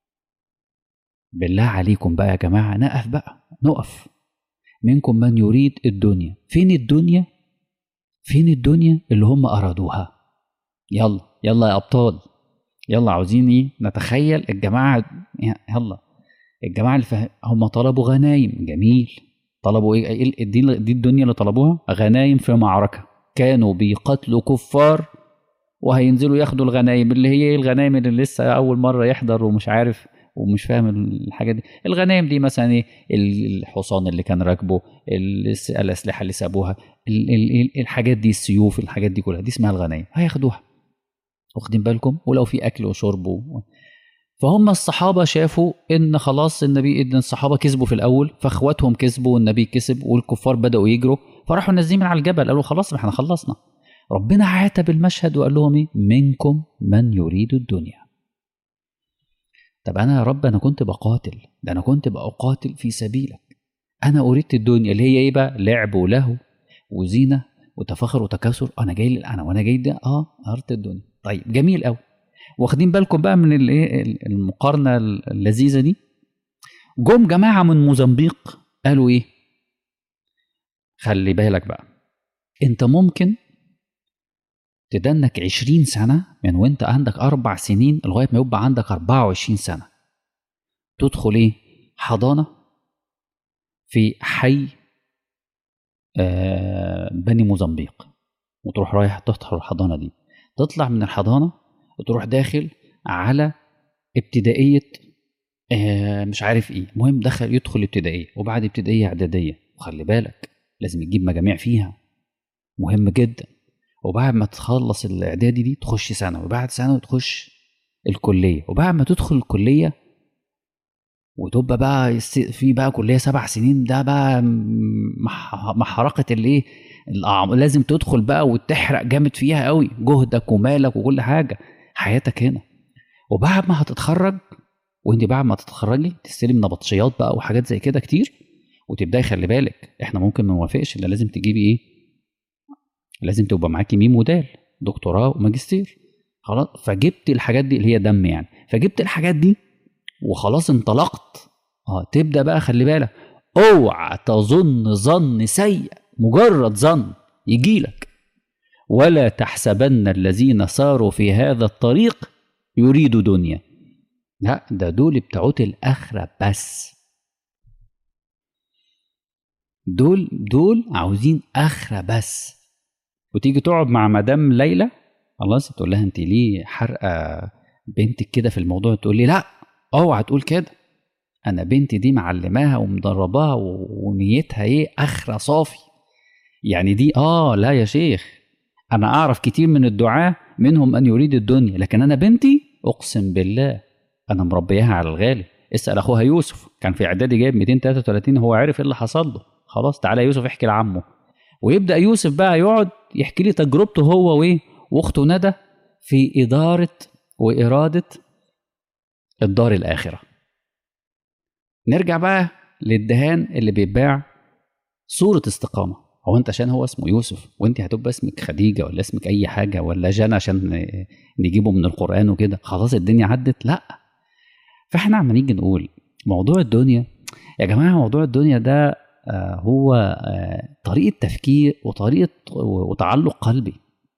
بالله عليكم بقى يا جماعة نقف بقى نقف منكم من يريد الدنيا فين الدنيا فين الدنيا اللي هم أرادوها يلا يلا يا أبطال يلا عاوزين ايه نتخيل الجماعة يلا الجماعة اللي فهم هم طلبوا غنايم جميل طلبوا ايه دي, دي الدنيا اللي طلبوها غنايم في معركة كانوا بيقتلوا كفار وهينزلوا ياخدوا الغنايم اللي هي ايه الغنايم اللي لسه أول مرة يحضر ومش عارف ومش فاهم الحاجه دي الغنايم دي مثلا ايه الحصان اللي كان راكبه الاسلحه اللي سابوها الحاجات دي السيوف الحاجات دي كلها دي اسمها الغنايم هياخدوها واخدين بالكم ولو في اكل وشرب و... فهم الصحابه شافوا ان خلاص النبي ان الصحابه كسبوا في الاول فاخواتهم كسبوا والنبي كسب والكفار بداوا يجروا فراحوا نازلين من على الجبل قالوا خلاص ما احنا خلصنا ربنا عاتب المشهد وقال لهم ايه منكم من يريد الدنيا طب انا يا رب انا كنت بقاتل ده انا كنت بقاتل في سبيلك انا اريد الدنيا اللي هي ايه بقى لعب ولهو وزينه وتفاخر وتكاثر انا جاي انا وانا جاي ده اه اردت الدنيا طيب جميل قوي واخدين بالكم بقى من الايه المقارنه اللذيذه دي جم جماعه من موزمبيق قالوا ايه خلي بالك بقى انت ممكن تدنك 20 سنة من وانت عندك أربع سنين لغاية ما يبقى عندك 24 سنة تدخل إيه؟ حضانة في حي آه بني موزمبيق وتروح رايح تدخل الحضانة دي تطلع من الحضانة وتروح داخل على ابتدائية آه مش عارف ايه المهم دخل يدخل ابتدائية وبعد ابتدائية اعدادية وخلي بالك لازم تجيب مجاميع فيها مهم جدا وبعد ما تخلص الاعدادي دي تخش ثانوي وبعد ثانوي تخش الكليه وبعد ما تدخل الكليه وتبقى بقى في بقى كليه سبع سنين ده بقى محرقه الايه لازم تدخل بقى وتحرق جامد فيها قوي جهدك ومالك وكل حاجه حياتك هنا وبعد ما هتتخرج وانت بعد ما تتخرجي تستلم نبطشيات بقى وحاجات زي كده كتير وتبداي خلي بالك احنا ممكن ما نوافقش الا لازم تجيبي ايه لازم تبقى معاكي ميم ودال دكتوراه وماجستير خلاص فجبت الحاجات دي اللي هي دم يعني فجبت الحاجات دي وخلاص انطلقت اه تبدا بقى خلي بالك اوعى تظن ظن سيء مجرد ظن يجيلك ولا تحسبن الذين ساروا في هذا الطريق يريدوا دنيا لا ده دول بتوعت الاخره بس دول دول عاوزين اخره بس وتيجي تقعد مع مدام ليلى خلاص تقول لها انت ليه حرقه بنتك كده في الموضوع تقول لي لا اوعى تقول كده انا بنتي دي معلماها ومدرباها ونيتها ايه اخره صافي يعني دي اه لا يا شيخ انا اعرف كتير من الدعاه منهم من يريد الدنيا لكن انا بنتي اقسم بالله انا مربياها على الغالي اسال اخوها يوسف كان في اعدادي جايب 233 هو عرف ايه اللي حصل له خلاص تعالى يوسف احكي لعمه ويبدا يوسف بقى يقعد يحكي لي تجربته هو وايه واخته ندى في اداره واراده الدار الاخره نرجع بقى للدهان اللي بيتباع صوره استقامه هو انت عشان هو اسمه يوسف وانت هتبقى اسمك خديجه ولا اسمك اي حاجه ولا جنى عشان نجيبه من القران وكده خلاص الدنيا عدت لا فاحنا عم نيجي نقول موضوع الدنيا يا جماعه موضوع الدنيا ده هو طريقة تفكير وطريقة وتعلق قلبي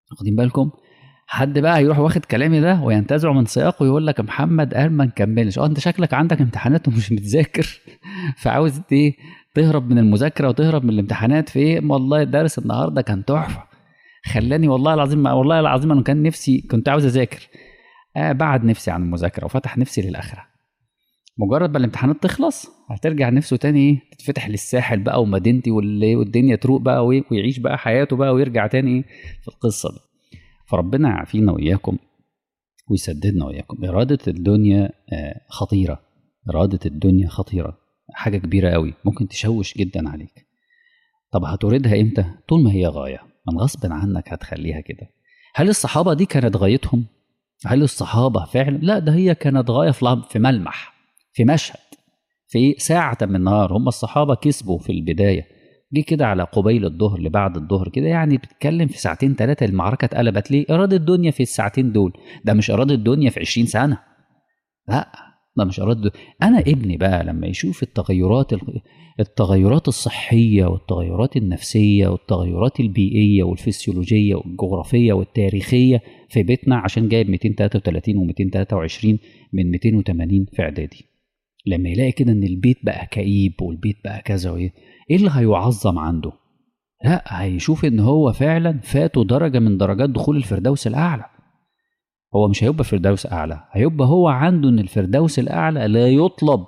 واخدين بالكم حد بقى يروح واخد كلامي ده وينتزعه من سياقه ويقول لك محمد قال ما نكملش اه انت شكلك عندك امتحانات ومش متذاكر فعاوز ايه تهرب من المذاكره وتهرب من الامتحانات في ايه والله الدرس النهارده كان تحفه خلاني والله العظيم والله العظيم انا كان نفسي كنت عاوز اذاكر آه بعد نفسي عن المذاكره وفتح نفسي للاخره مجرد ما الامتحانات تخلص هترجع نفسه تاني ايه تتفتح للساحل بقى ومدينتي والدنيا تروق بقى ويعيش بقى حياته بقى ويرجع تاني ايه في القصه دي فربنا يعافينا واياكم ويسددنا واياكم اراده الدنيا خطيره اراده الدنيا خطيره حاجه كبيره قوي ممكن تشوش جدا عليك طب هتريدها امتى طول ما هي غايه من غصب عنك هتخليها كده هل الصحابه دي كانت غايتهم هل الصحابه فعلا لا ده هي كانت غايه في ملمح في مشهد في ساعة من النهار هم الصحابة كسبوا في البداية جه كده على قبيل الظهر اللي بعد الظهر كده يعني بتتكلم في ساعتين ثلاثة المعركة اتقلبت ليه؟ إرادة الدنيا في الساعتين دول ده مش إرادة الدنيا في 20 سنة لا ده مش إرادة الدنيا. أنا ابني بقى لما يشوف التغيرات التغيرات الصحية والتغيرات النفسية والتغيرات البيئية والفسيولوجية والجغرافية والتاريخية في بيتنا عشان جايب 233 و223 من 280 في إعدادي لما يلاقي كده ان البيت بقى كئيب والبيت بقى كذا وايه ايه اللي هيعظم عنده لا هيشوف ان هو فعلا فاته درجه من درجات دخول الفردوس الاعلى هو مش هيبقى فردوس اعلى هيبقى هو عنده ان الفردوس الاعلى لا يطلب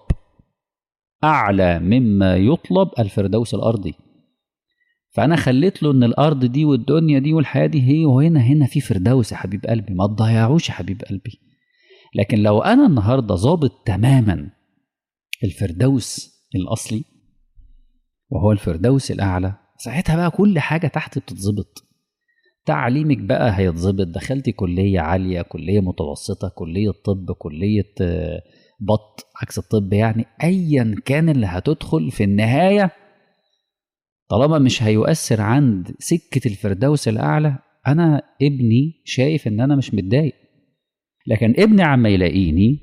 اعلى مما يطلب الفردوس الارضي فانا خليت له ان الارض دي والدنيا دي والحياه دي هي وهنا هنا في فردوس يا حبيب قلبي ما تضيعوش يا حبيب قلبي لكن لو انا النهارده ظابط تماما الفردوس الاصلي وهو الفردوس الاعلى ساعتها بقى كل حاجه تحت بتتظبط تعليمك بقى هيتظبط دخلتي كليه عاليه كليه متوسطه كليه طب كليه بط عكس الطب يعني ايا كان اللي هتدخل في النهايه طالما مش هيؤثر عند سكه الفردوس الاعلى انا ابني شايف ان انا مش متضايق لكن ابني عما يلاقيني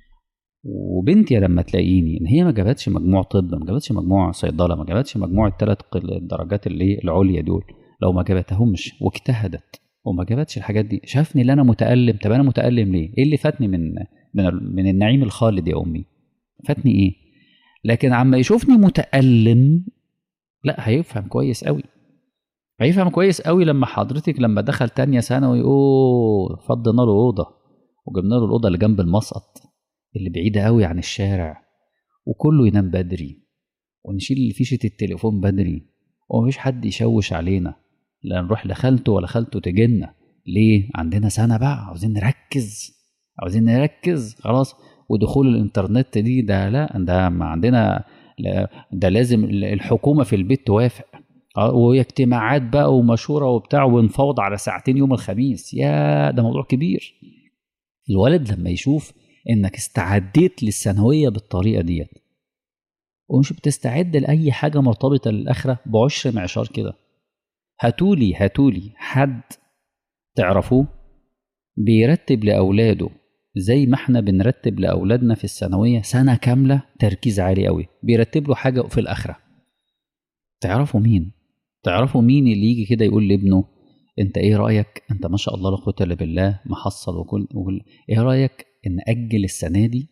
وبنتي لما تلاقيني ان هي ما جابتش مجموع طب ما جابتش مجموع صيدله ما جابتش مجموع الثلاث الدرجات اللي العليا دول لو ما جابتهمش واجتهدت وما جابتش الحاجات دي شافني اللي انا متالم طب انا متالم ليه ايه اللي فاتني من من, من النعيم الخالد يا امي فاتني ايه لكن عما يشوفني متالم لا هيفهم كويس قوي هيفهم كويس قوي لما حضرتك لما دخل تانية ثانوي اوه فضينا له اوضه وجبنا له الاوضه اللي جنب المسقط اللي بعيدة قوي عن الشارع وكله ينام بدري ونشيل فيشة التليفون بدري ومفيش حد يشوش علينا لا نروح لخالته ولا خالته تجينا ليه عندنا سنة بقى عاوزين نركز عاوزين نركز خلاص ودخول الانترنت دي ده لا ده ما عندنا لا ده لازم الحكومة في البيت توافق واجتماعات بقى ومشورة وبتاع ونفوض على ساعتين يوم الخميس يا ده موضوع كبير الولد لما يشوف انك استعديت للثانويه بالطريقه ديت ومش بتستعد لاي حاجه مرتبطه للاخره بعشر معشار كده هاتولي هاتولي حد تعرفوه بيرتب لاولاده زي ما احنا بنرتب لاولادنا في الثانويه سنه كامله تركيز عالي قوي بيرتب له حاجه في الاخره تعرفوا مين تعرفوا مين اللي يجي كده يقول لابنه انت ايه رايك انت ما شاء الله لا قوه الا بالله محصل وكل, وكل ايه رايك ان ناجل السنه دي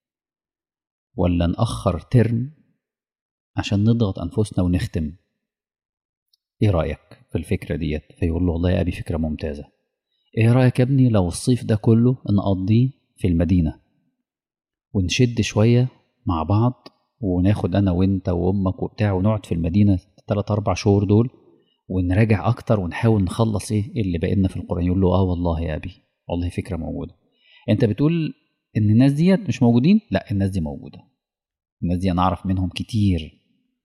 ولا ناخر ترم عشان نضغط انفسنا ونختم ايه رايك في الفكره ديت فيقول له والله يا ابي فكره ممتازه ايه رايك يا ابني لو الصيف ده كله نقضيه في المدينه ونشد شويه مع بعض وناخد انا وانت وامك وبتاع ونقعد في المدينه ثلاث اربع شهور دول ونراجع اكتر ونحاول نخلص ايه اللي بقينا في القران يقول له اه والله يا ابي والله فكره موجوده انت بتقول ان الناس ديت مش موجودين لا الناس دي موجوده الناس دي انا اعرف منهم كتير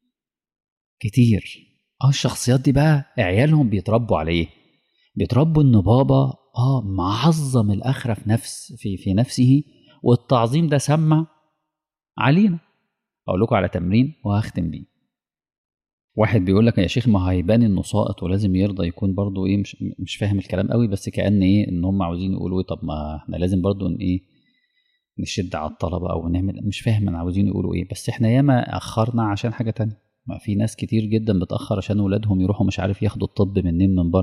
كتير اه الشخصيات دي بقى عيالهم بيتربوا على ايه بيتربوا ان بابا اه معظم الاخره في نفس في في نفسه والتعظيم ده سمع علينا اقول لكم على تمرين وهختم بيه واحد بيقول لك يا شيخ ما هيبان انه ساقط ولازم يرضى يكون برضو ايه مش مش فاهم الكلام قوي بس كان ايه ان هم عاوزين يقولوا ايه طب ما احنا لازم برضو ان ايه نشد على الطلبه او نعمل مش فاهم انا عاوزين يقولوا ايه بس احنا ياما اخرنا عشان حاجه تانية ما في ناس كتير جدا بتاخر عشان ولادهم يروحوا مش عارف ياخدوا الطب منين من بره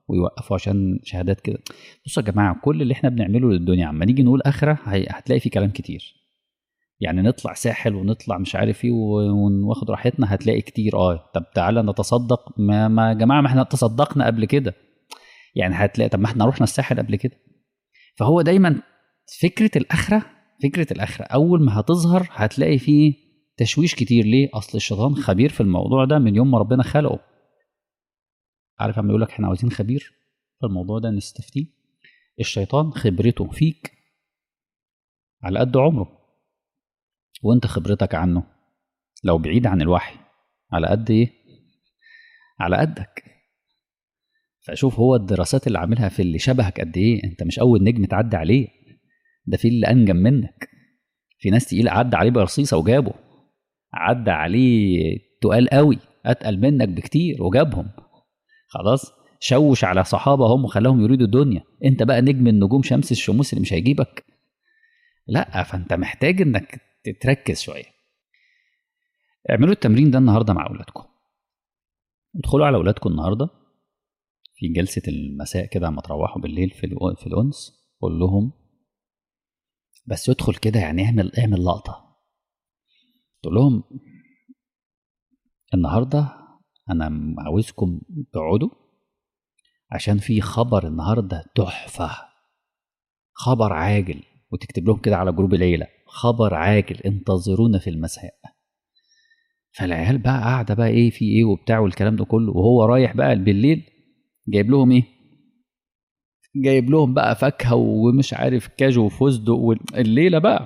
ويوقفوا عشان شهادات كده بصوا يا جماعه كل اللي احنا بنعمله للدنيا عما نيجي نقول اخره هي- هتلاقي في كلام كتير يعني نطلع ساحل ونطلع مش عارف ايه و- وناخد راحتنا هتلاقي كتير اه طب تعالى نتصدق ما, ما يا جماعه ما احنا تصدقنا قبل كده يعني هتلاقي طب ما احنا رحنا الساحل قبل كده فهو دايما فكره الاخره فكره الاخره اول ما هتظهر هتلاقي فيه تشويش كتير ليه اصل الشيطان خبير في الموضوع ده من يوم ما ربنا خلقه عارف عم يقول لك احنا عاوزين خبير في الموضوع ده نستفتيه الشيطان خبرته فيك على قد عمره وانت خبرتك عنه لو بعيد عن الوحي على قد ايه على قدك فشوف هو الدراسات اللي عاملها في اللي شبهك قد ايه انت مش اول نجم تعدي عليه ده في اللي انجم منك في ناس تقيل عدى عليه برصيصه وجابه عدى عليه تقال قوي اتقل منك بكتير وجابهم خلاص شوش على صحابه هم وخلاهم يريدوا الدنيا انت بقى نجم النجوم شمس الشموس اللي مش هيجيبك لا فانت محتاج انك تركز شويه اعملوا التمرين ده النهارده مع اولادكم ادخلوا على اولادكم النهارده في جلسه المساء كده لما تروحوا بالليل في الأو- في الانس قول لهم بس ادخل كده يعني اعمل اعمل لقطه تقول لهم النهارده انا عاوزكم تقعدوا عشان في خبر النهارده تحفه خبر عاجل وتكتب لهم كده على جروب العيله خبر عاجل انتظرونا في المساء فالعيال بقى قاعده بقى ايه في ايه وبتاع والكلام ده كله وهو رايح بقى بالليل جايب لهم ايه جايب لهم بقى فاكهه ومش عارف كاجو وفستق والليله بقى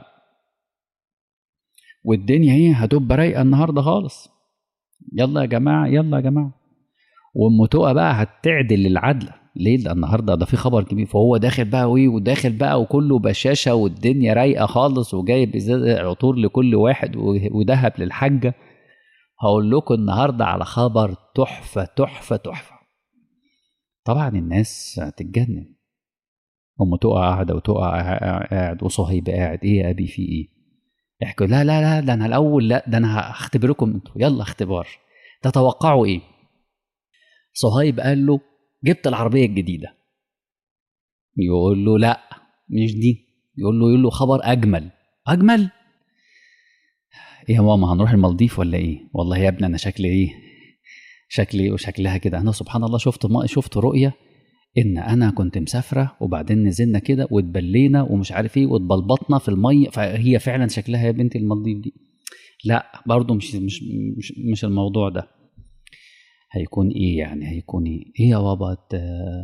والدنيا ايه هتبقى رايقه النهارده خالص يلا يا جماعه يلا يا جماعه وام تقى بقى هتعدل العدله ليه لأن النهارده ده في خبر كبير فهو داخل بقى ويه وداخل بقى وكله بشاشه والدنيا رايقه خالص وجايب ازازه عطور لكل واحد و- وذهب للحاجه هقول لكم النهارده على خبر تحفه تحفه تحفه طبعا الناس هتتجنن ام تقع قاعده وتقع قاعد وصهيب قاعد ايه يا ابي في ايه يحكوا لا لا لا ده انا الاول لا ده انا هختبركم انتوا يلا اختبار تتوقعوا ايه صهيب قال له جبت العربيه الجديده يقول له لا مش دي يقول له يقول له خبر اجمل اجمل ايه يا ماما هنروح المالديف ولا ايه والله يا ابني انا شكلي ايه شكلي وشكلها كده انا سبحان الله شفت ما شفت رؤيه ان انا كنت مسافره وبعدين نزلنا كده واتبلينا ومش عارف ايه واتبلبطنا في الميه فهي فعلا شكلها يا بنتي المالديف دي لا برضو مش مش مش, مش الموضوع ده هيكون ايه يعني هيكون ايه ايه يا بابا ت-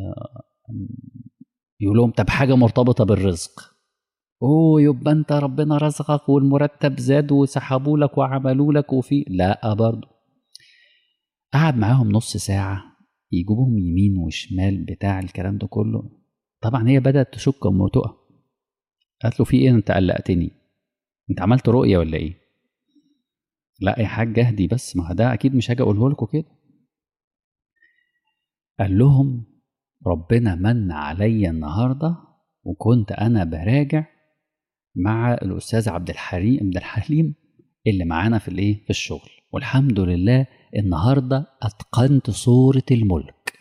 يقول لهم طب حاجه مرتبطه بالرزق اوه يبقى انت ربنا رزقك والمرتب زاد وسحبوا لك وعملوا لك وفي لا برضو قعد معاهم نص ساعه يجيبوهم يمين وشمال بتاع الكلام ده كله طبعا هي بدات تشك ام تقى قالت له في ايه انت قلقتني انت عملت رؤيه ولا ايه لا يا حاج اهدي بس ما ده اكيد مش هاجي اقوله لكم كده قال لهم ربنا من عليا النهارده وكنت انا براجع مع الاستاذ عبد الحليم عبد الحليم اللي معانا في الايه في الشغل والحمد لله النهارده اتقنت صوره الملك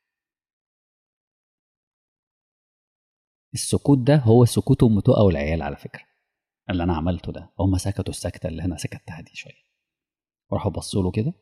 السكوت ده هو سكوت ام تقى والعيال على فكره اللي انا عملته ده هم سكتوا السكته اللي انا سكتها دي شويه راحوا بصوا له كده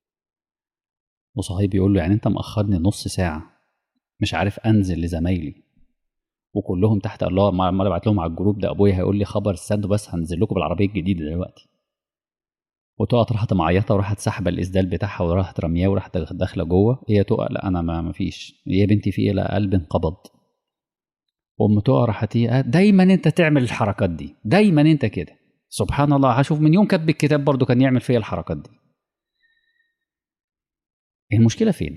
وصهيب يقول له يعني انت مأخرني نص ساعه مش عارف انزل لزمايلي وكلهم تحت الله ما عمال ابعت لهم على الجروب ده ابويا هيقول لي خبر استنوا بس هنزل لكم بالعربيه الجديده دلوقتي وتقعد راحت معيطه وراحت سحبه الاسدال بتاعها وراحت رمياه وراحت داخله جوه هي تقع لا انا ما ما فيش يا بنتي في ايه لا قلبي انقبض وام تقع راحت ايه دايما انت تعمل الحركات دي دايما انت كده سبحان الله هشوف من يوم كاتب الكتاب برضو كان يعمل فيا الحركات دي المشكله فين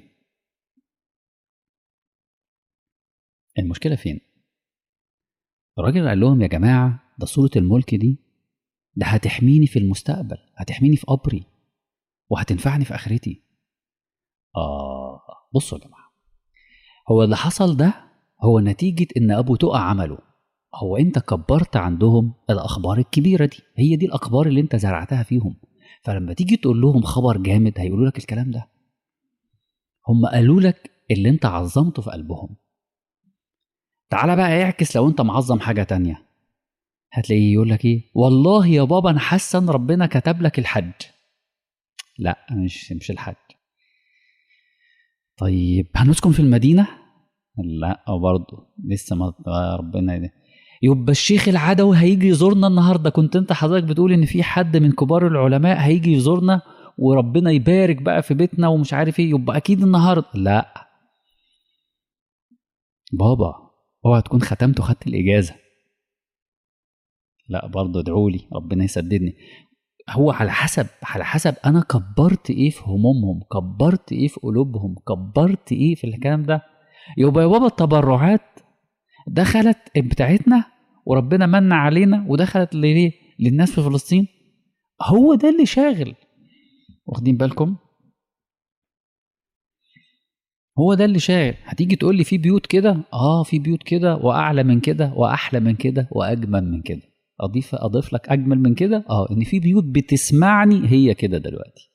المشكله فين الراجل قال لهم يا جماعه ده صوره الملك دي ده هتحميني في المستقبل هتحميني في قبري وهتنفعني في اخرتي اه بصوا يا جماعه هو اللي حصل ده هو نتيجه ان ابو تقع عمله هو انت كبرت عندهم الاخبار الكبيره دي هي دي الاخبار اللي انت زرعتها فيهم فلما تيجي تقول لهم خبر جامد هيقولوا لك الكلام ده هم قالوا لك اللي انت عظمته في قلبهم تعالى بقى اعكس لو انت معظم حاجه تانية هتلاقيه يقول لك ايه والله يا بابا انا حاسه ان ربنا كتب لك الحج لا مش مش الحج طيب هنسكن في المدينه لا برضه لسه ما ربنا ده. يبقى الشيخ العدوي هيجي يزورنا النهارده كنت انت حضرتك بتقول ان في حد من كبار العلماء هيجي يزورنا وربنا يبارك بقى في بيتنا ومش عارف ايه يبقى اكيد النهارده لا بابا اوعى تكون ختمت وخدت الاجازه لا برضه ادعوا لي ربنا يسددني هو على حسب على حسب انا كبرت ايه في همومهم كبرت ايه في قلوبهم كبرت ايه في الكلام ده يبقى يا بابا التبرعات دخلت بتاعتنا وربنا من علينا ودخلت ليه للناس في فلسطين هو ده اللي شاغل واخدين بالكم هو ده اللي شاغل هتيجي تقول لي في بيوت كده اه في بيوت كده واعلى من كده واحلى من كده واجمل من كده اضيف اضيف لك اجمل من كده اه ان في بيوت بتسمعني هي كده دلوقتي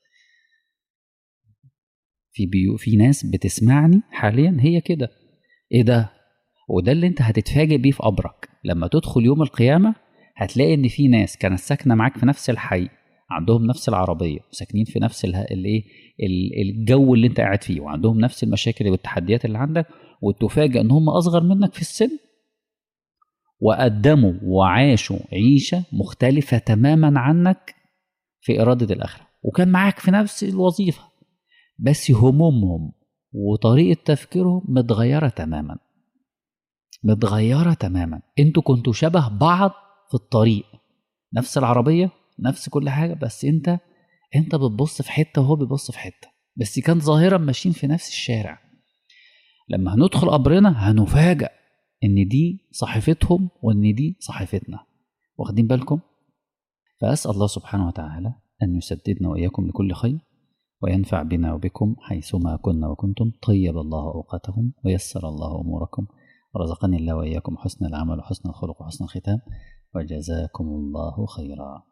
في بيو في ناس بتسمعني حاليا هي كده ايه ده وده اللي انت هتتفاجئ بيه في قبرك لما تدخل يوم القيامه هتلاقي ان في ناس كانت ساكنه معاك في نفس الحي عندهم نفس العربيه وساكنين في نفس الايه الجو اللي انت قاعد فيه وعندهم نفس المشاكل والتحديات اللي عندك وتفاجئ ان هم اصغر منك في السن وقدموا وعاشوا عيشه مختلفه تماما عنك في اراده الاخره وكان معاك في نفس الوظيفه بس همومهم وطريقه تفكيرهم متغيره تماما متغيره تماما انتوا كنتوا شبه بعض في الطريق نفس العربيه نفس كل حاجه بس انت انت بتبص في حته وهو بيبص في حته بس كان ظاهرا ماشيين في نفس الشارع لما هندخل قبرنا هنفاجأ ان دي صحيفتهم وان دي صحيفتنا واخدين بالكم فاسال الله سبحانه وتعالى ان يسددنا واياكم لكل خير وينفع بنا وبكم حيثما كنا وكنتم طيب الله اوقاتهم ويسر الله اموركم ورزقني الله واياكم حسن العمل وحسن الخلق وحسن الختام وجزاكم الله خيرا